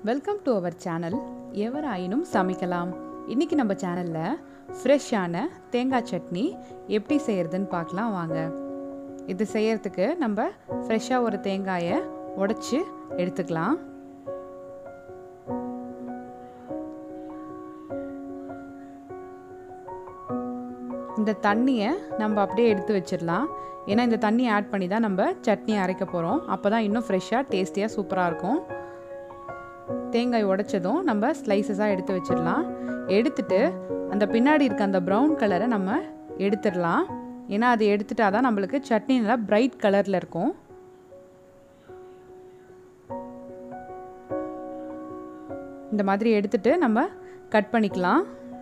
welcome to our channel எவராயினும் சமைக்கலாம் இன்றைக்கி நம்ம சேனலில் ஃப்ரெஷ்ஷான தேங்காய் சட்னி எப்படி செய்கிறதுன்னு பார்க்கலாம் வாங்க இது செய்யறதுக்கு நம்ம ஃப்ரெஷ்ஷாக ஒரு தேங்காயை உடச்சி எடுத்துக்கலாம் இந்த தண்ணியை நம்ம அப்படியே எடுத்து வச்சிடலாம் ஏன்னா இந்த தண்ணி ஆட் பண்ணி தான் நம்ம சட்னி அரைக்க போகிறோம் அப்போ தான் இன்னும் ஃப்ரெஷ்ஷாக டேஸ்டியாக சூப்பராக இருக்கும் தேங்காய் உடைச்சதும் நம்ம ஸ்லைசஸாக எடுத்து வச்சிடலாம் எடுத்துட்டு அந்த பின்னாடி இருக்க அந்த ப்ரௌன் கலரை நம்ம எடுத்துடலாம் ஏன்னா அது எடுத்துட்டா தான் நம்மளுக்கு சட்னி நல்லா பிரைட் கலரில் இருக்கும் இந்த மாதிரி எடுத்துட்டு நம்ம கட் பண்ணிக்கலாம்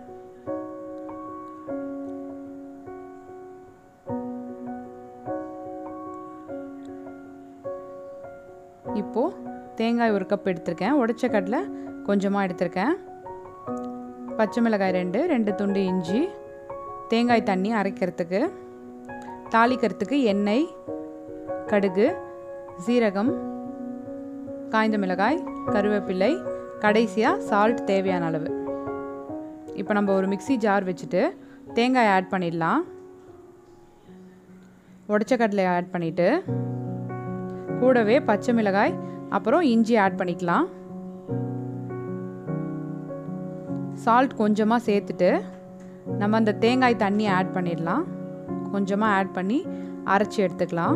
இப்போது தேங்காய் ஒரு கப் எடுத்திருக்கேன் உடைச்ச கடலை கொஞ்சமாக எடுத்திருக்கேன் பச்சை மிளகாய் ரெண்டு ரெண்டு துண்டு இஞ்சி தேங்காய் தண்ணி அரைக்கிறதுக்கு தாளிக்கிறதுக்கு எண்ணெய் கடுகு சீரகம் காய்ந்த மிளகாய் கருவேப்பிலை கடைசியாக சால்ட் தேவையான அளவு இப்போ நம்ம ஒரு மிக்சி ஜார் வச்சுட்டு தேங்காய் ஆட் பண்ணிடலாம் உடச்ச கடலை ஆட் பண்ணிவிட்டு கூடவே பச்சை மிளகாய் அப்புறம் இஞ்சி ஆட் பண்ணிக்கலாம் சால்ட் கொஞ்சமாக சேர்த்துட்டு நம்ம அந்த தேங்காய் தண்ணி ஆட் பண்ணிடலாம் கொஞ்சமாக ஆட் பண்ணி அரைச்சி எடுத்துக்கலாம்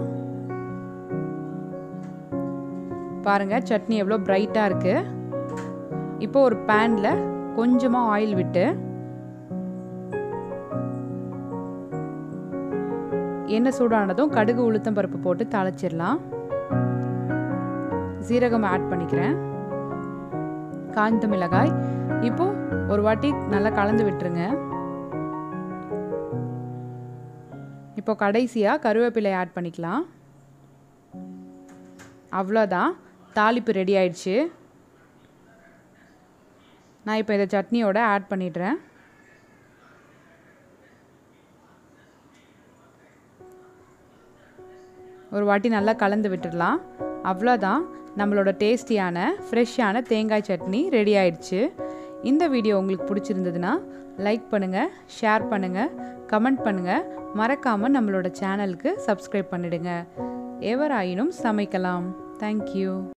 பாருங்கள் சட்னி எவ்வளோ பிரைட்டாக இருக்குது இப்போ ஒரு பேனில் கொஞ்சமாக ஆயில் விட்டு எண்ணெய் சூடானதும் கடுகு உளுத்தம் பருப்பு போட்டு தாளிச்சிடலாம் சீரகம் ஆட் பண்ணிக்கிறேன் காய்ந்த மிளகாய் இப்போ ஒரு வாட்டி நல்லா கலந்து விட்டுருங்க இப்போ கடைசியாக கருவேப்பிலை ஆட் பண்ணிக்கலாம் அவ்வளோதான் தாளிப்பு ரெடி ஆயிடுச்சு நான் இப்போ இதை சட்னியோட ஆட் பண்ணிடுறேன் ஒரு வாட்டி நல்லா கலந்து விட்டுடலாம் அவ்வளோதான் நம்மளோட டேஸ்டியான ஃப்ரெஷ்ஷான தேங்காய் சட்னி ரெடி ஆயிடுச்சு இந்த வீடியோ உங்களுக்கு பிடிச்சிருந்ததுன்னா லைக் பண்ணுங்கள் ஷேர் பண்ணுங்கள் கமெண்ட் பண்ணுங்கள் மறக்காமல் நம்மளோட சேனலுக்கு சப்ஸ்கிரைப் பண்ணிடுங்க எவராயினும் சமைக்கலாம் தேங்க்யூ